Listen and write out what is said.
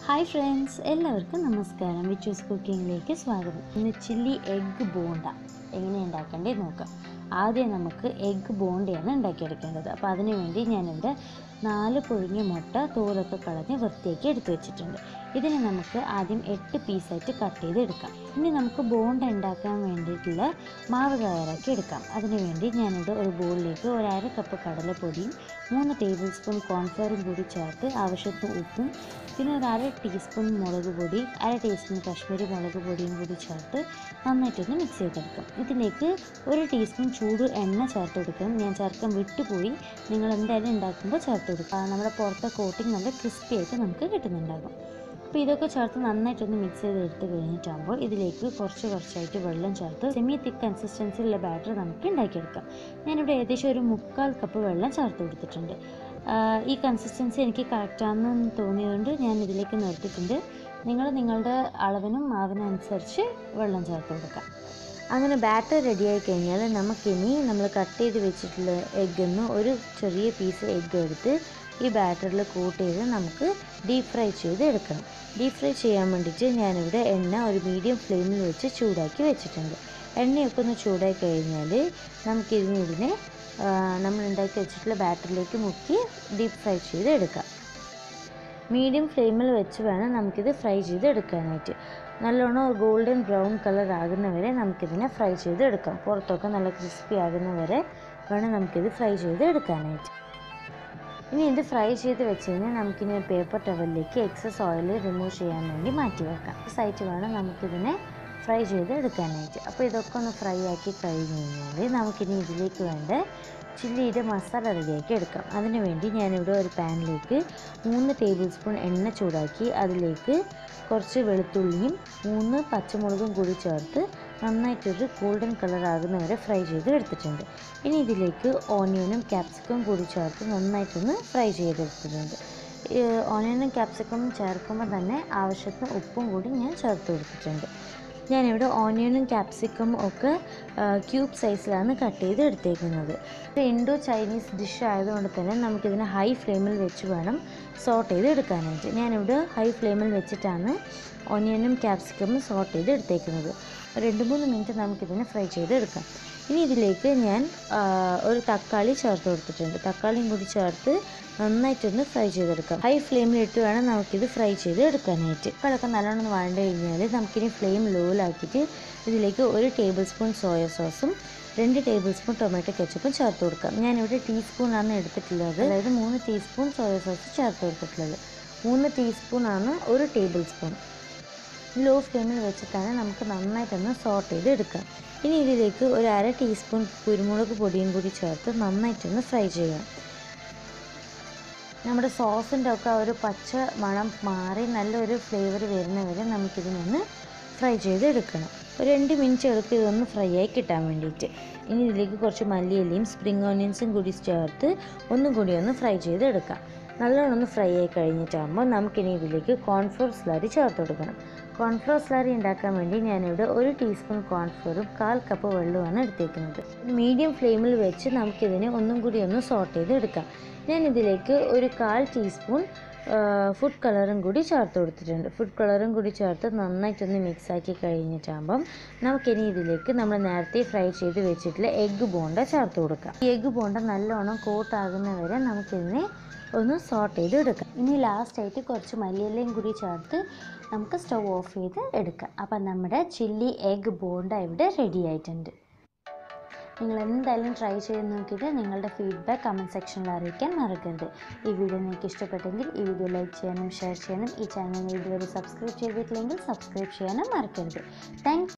hi friends എല്ലാവർക്കും നമസ്കാരം വിച്ചൂസ് കുക്കിങ്ങിലേക്ക് സ്വാഗതം ഇന്ന് ചില്ലി എഗ്ഗ് ബോണ്ട എങ്ങനെ ഉണ്ടാക്കേണ്ടത് നോക്കാം ആദ്യം നമുക്ക് എഗ്ഗ് ബോണ്ടയാണ് ഉണ്ടാക്കിയെടുക്കേണ്ടത് അപ്പോൾ അതിനു വേണ്ടി ഞാനിവിടെ നാല് പുഴുങ്ങിയ മുട്ട തോലൊക്കെ കളഞ്ഞ് വൃത്തിയാക്കി എടുത്തു വെച്ചിട്ടുണ്ട് ഇതിനെ നമുക്ക് ആദ്യം എട്ട് പീസായിട്ട് കട്ട് ചെയ്ത് എടുക്കാം ഇനി നമുക്ക് ബോണ്ട ഉണ്ടാക്കാൻ വേണ്ടിയിട്ടുള്ള മാവ് തയ്യാറാക്കി എടുക്കാം അതിനു വേണ്ടി ഞാനിവിടെ ഒരു ബോളിലേക്ക് ഒരു അര കപ്പ് കടലപ്പൊടിയും മൂന്ന് ടേബിൾ സ്പൂൺ കോൺഫ്ലവറും കൂടി ചേർത്ത് ആവശ്യത്തിന് ഉപ്പും പിന്നെ ഒരു അര ടീസ്പൂൺ മുളക് പൊടി അര ടീസ്പൂൺ കാശ്മീരി മുളക് പൊടിയും കൂടി ചേർത്ത് നന്നായിട്ടൊന്ന് മിക്സ് ചെയ്തെടുക്കാം ഇതിലേക്ക് ഒരു ടീസ്പൂൺ ചൂട് എണ്ണ ചേർത്ത് കൊടുക്കണം ഞാൻ ചേർക്കാൻ വിട്ടുപോയി നിങ്ങൾ എന്തായാലും ഉണ്ടാക്കുമ്പോൾ ചേർത്ത് കൊടുക്കുക നമ്മുടെ പുറത്തെ കോട്ടിങ് നല്ല ക്രിസ്പി ആയിട്ട് നമുക്ക് കിട്ടുന്നുണ്ടാകും അപ്പോൾ ഇതൊക്കെ ചേർത്ത് നന്നായിട്ടൊന്ന് മിക്സ് ചെയ്ത് എടുത്ത് കഴിഞ്ഞിട്ടാകുമ്പോൾ ഇതിലേക്ക് കുറച്ച് കുറച്ചായിട്ട് വെള്ളം ചേർത്ത് സെമി തിക്ക് കൺസിസ്റ്റൻസിയുള്ള ബാറ്റർ നമുക്ക് ഉണ്ടാക്കിയെടുക്കാം ഞാനിവിടെ ഏകദേശം ഒരു മുക്കാൽ കപ്പ് വെള്ളം ചേർത്ത് കൊടുത്തിട്ടുണ്ട് ആഹ് ഈ കൺസിസ്റ്റൻസി എനിക്ക് കറക്റ്റാണെന്ന് തോന്നിയതുകൊണ്ട് ഞാൻ ഇതിലേക്ക് നിർത്തിയിട്ടുണ്ട് നിങ്ങൾ നിങ്ങളുടെ അളവിനും മാവിനും അനുസരിച്ച് വെള്ളം ചേർത്ത് കൊടുക്കാം അങ്ങനെ ബാറ്റർ റെഡിയായി കഴിഞ്ഞാൽ നമുക്കിനി നമ്മൾ കട്ട് ചെയ്ത് വെച്ചിട്ടുള്ള എഗ്ഗിൽ നിന്ന് ഒരു ചെറിയ പീസ് എഗ്ഗ് എടുത്ത് ഈ ബാറ്ററിൽ കൂട്ട് ചെയ്ത് നമുക്ക് ഡീപ് ഫ്രൈ ചെയ്ത് എടുക്കണം ഡീപ് ഫ്രൈ ചെയ്യാൻ വേണ്ടിയിട്ട് ഞാനിവിടെ എണ്ണ ഒരു മീഡിയം ഫ്ലെയിമിൽ വെച്ച് ചൂടാക്കി വെച്ചിട്ടുണ്ട് എണ്ണയൊക്കെ ഒന്ന് ചൂടായി കഴിഞ്ഞാൽ നമുക്കിതിന് ഇതിനെ ആ, നമ്മൾ ഉണ്ടാക്കി വെച്ചിട്ടുള്ള ബാറ്ററിലേക്ക് മുക്കി ഡീപ് ഫ്രൈ ചെയ്ത് എടുക്കാം മീഡിയം ഫ്ലെയിമിൽ വെച്ച് വേണം നമുക്കിത് ഫ്രൈ ചെയ്ത് എടുക്കാനായിട്ട് നല്ലോണം ഗോൾഡൻ ബ്രൗൺ കളർ ആകുന്നവരെ നമുക്കിതിനെ ഫ്രൈ ചെയ്ത് എടുക്കാം പുറത്തൊക്കെ നല്ല ക്രിസ്പി ആകുന്നവരെ വേണം നമുക്കിത് ഫ്രൈ ചെയ്ത് എടുക്കാനായിട്ട് ഇനി ഇത് ഫ്രൈ ചെയ്ത് വെച്ച് കഴിഞ്ഞാൽ നമുക്കിനി ഒരു പേപ്പർ ടവലിലേക്ക് എക്സസ് ഓയിൽ റിമൂവ് ചെയ്യാൻ വേണ്ടി മാറ്റി വെക്കാം സൈറ്റ് വേണം നമുക്കിതിനെ ഫ്രൈ ചെയ്ത് എടുക്കാനായിട്ട് അപ്പോൾ ഇതൊക്കെ ഒന്ന് ഫ്രൈ ആക്കി കഴിഞ്ഞ് കഴിഞ്ഞാൽ നമുക്കിനി ഇതിലേക്ക് വേണ്ട ചില്ലിയുടെ മസാല റെഡിയാക്കി എടുക്കാം അതിന് വേണ്ടി ഞാനിവിടെ ഒരു പാനിലേക്ക് മൂന്ന് ടേബിൾ സ്പൂൺ എണ്ണ ചൂടാക്കി അതിലേക്ക് കുറച്ച് വെളുത്തുള്ളിയും മൂന്ന് പച്ചമുളകും കൂടി ചേർത്ത് നന്നായിട്ടൊരു ഗോൾഡൻ കളർ ആകുന്നവരെ ഫ്രൈ ചെയ്ത് എടുത്തിട്ടുണ്ട് ഇനി ഇതിലേക്ക് ഓണിയനും ക്യാപ്സിക്കം കൂടി ചേർത്ത് നന്നായിട്ടൊന്ന് ഫ്രൈ ചെയ്തെടുത്തിട്ടുണ്ട് ഈ ഓണിയനും ക്യാപ്സിക്കവും ചേർക്കുമ്പോൾ തന്നെ ആവശ്യത്തിന് ഉപ്പും കൂടി ഞാൻ ചേർത്ത് കൊടുത്തിട്ടുണ്ട് ഞാനിവിടെ ഓണിയനും ക്യാപ്സിക്കം ഒക്കെ ക്യൂബ് സൈസിലാണ് കട്ട് ചെയ്ത് എടുത്തേക്കുന്നത് ഇത് ഇൻഡോ ചൈനീസ് ഡിഷ് ആയതുകൊണ്ട് തന്നെ നമുക്കിതിനെ ഹൈ ഫ്ലെയിമിൽ വെച്ച് വേണം സോട്ട് ചെയ്ത് എടുക്കാനായിട്ട് ഞാനിവിടെ ഹൈ ഫ്ലെയിമിൽ വെച്ചിട്ടാണ് ഓണിയനും ക്യാപ്സിക്കമും സോട്ട് ചെയ്ത് എടുത്തേക്കുന്നത് രണ്ട് മൂന്ന് മിനിറ്റ് നമുക്കിതിനെ ഫ്രൈ ചെയ്ത് എടുക്കാം ഇനി ഇതിലേക്ക് ഞാൻ ആ, ഒരു തക്കാളി ചേർത്ത് കൊടുത്തിട്ടുണ്ട് തക്കാളിയും കൂടി ചേർത്ത് നന്നായിട്ടൊന്ന് ഫ്രൈ ചെയ്തെടുക്കാം ഹൈ ഫ്ലെയിമിലിട്ട് വേണം നമുക്കിത് ഫ്രൈ ചെയ്ത് എടുക്കാനായിട്ട് തക്കാളൊക്കെ നല്ലോണം ഒന്ന് വഴണ്ട് കഴിഞ്ഞാൽ നമുക്കിനി ഫ്ലെയിം ലോയിലാക്കിയിട്ട് ഇതിലേക്ക് ഒരു ടേബിൾ സ്പൂൺ സോയ സോസും രണ്ട് ടേബിൾ സ്പൂൺ ടൊമാറ്റോ കെച്ചപ്പും ചേർത്ത് കൊടുക്കാം ഞാനിവിടെ ടീസ്പൂണാണ് എടുത്തിട്ടുള്ളത് അതായത് മൂന്ന് ടീസ്പൂൺ സോയ സോസ് ചേർത്ത് കൊടുത്തിട്ടുള്ളത് മൂന്ന് ടീസ്പൂണാണ് ഒരു ടേബിൾ സ്പൂൺ ലോ ഫ്ലെയിമിൽ വെച്ചിട്ടാണ് നമുക്ക് നന്നായിട്ടൊന്ന് സോട്ട് ചെയ്ത് എടുക്കാം ഇനി ഇതിലേക്ക് ഒരു അര ടീസ്പൂൺ കുരുമുളക് പൊടിയും കൂടി ചേർത്ത് നന്നായിട്ടൊന്ന് ഫ്രൈ ചെയ്യാം നമ്മുടെ സോസിൻ്റെ ഒക്കെ ആ ഒരു പച്ച മണം മാറി നല്ലൊരു ഫ്ലേവർ വരുന്നവരെ നമുക്കിതിനൊന്ന് ഫ്രൈ ചെയ്ത് എടുക്കണം ഒരു രണ്ട് മിനിറ്റ് എടുക്കും ഇതൊന്ന് ഫ്രൈ ആയി കിട്ടാൻ വേണ്ടിയിട്ട് ഇനി ഇതിലേക്ക് കുറച്ച് മല്ലിയിലയും സ്പ്രിങ് ഓണിയൻസും കൂടി ചേർത്ത് ഒന്നും കൂടി ഒന്ന് ഫ്രൈ ചെയ്ത് എടുക്കാം നല്ലോണം ഒന്ന് ഫ്രൈ ആയി കഴിഞ്ഞിട്ടാകുമ്പോൾ നമുക്കിനി ഇതിലേക്ക് കോൺഫ്ലോർ സ്ലറി ചേർത്ത് കൊടുക്കണം കോൺഫ്ലോർ സ്ലറി ഉണ്ടാക്കാൻ വേണ്ടി ഞാനിവിടെ ഒരു ടീസ്പൂൺ കോൺഫ്ലോറും കാൽ കപ്പ് വെള്ളവുമാണ് എടുത്തേക്കുന്നത് മീഡിയം ഫ്ലെയിമിൽ വെച്ച് നമുക്കിതിനെ ഒന്നും കൂടി ഒന്ന് സോട്ട് ചെയ്ത് എടുക്കാം ഞാൻ ഇതിലേക്ക് ഒരു കാൽ ടീസ്പൂൺ ഫുഡ് കളറും കൂടി ചേർത്ത് കൊടുത്തിട്ടുണ്ട് ഫുഡ് കളറും കൂടി ചേർത്ത് നന്നായിട്ടൊന്ന് മിക്സ് ആക്കി കഴിഞ്ഞിട്ടാകുമ്പം നമുക്കിനി ഇതിലേക്ക് നമ്മൾ നേരത്തെ ഫ്രൈ ചെയ്ത് വെച്ചിട്ടുള്ള എഗ്ഗ് ബോണ്ട ചേർത്ത് കൊടുക്കാം ഈ എഗ്ഗ് ബോണ്ട നല്ലോണം കോട്ടാകുന്നവരെ നമുക്കിതിനെ ഒന്ന് സോട്ട് ചെയ്ത് എടുക്കാം ഇനി ലാസ്റ്റ് ആയിട്ട് കുറച്ച് മല്ലിയിലയും കൂടി ചേർത്ത് നമുക്ക് സ്റ്റൗ ഓഫ് ചെയ്ത് എടുക്കാം അപ്പം നമ്മുടെ ചില്ലി എഗ്ഗ് ബോണ്ട ഇവിടെ റെഡി ആയിട്ടുണ്ട് നിങ്ങൾ എന്തായാലും ട്രൈ ചെയ്ത് നോക്കിയിട്ട് നിങ്ങളുടെ ഫീഡ്ബാക്ക് കമൻറ്റ് സെക്ഷനിൽ അറിയിക്കാൻ മറക്കരുത് ഈ വീഡിയോ നിങ്ങൾക്ക് ഇഷ്ടപ്പെട്ടെങ്കിൽ ഈ വീഡിയോ ലൈക്ക് ചെയ്യാനും ഷെയർ ചെയ്യാനും ഈ ചാനൽ ഇതുവരെ സബ്സ്ക്രൈബ് ചെയ്തിട്ടില്ലെങ്കിൽ സബ്സ്ക്രൈബ് ചെയ്യാനും മറക്കരുത് താങ്ക്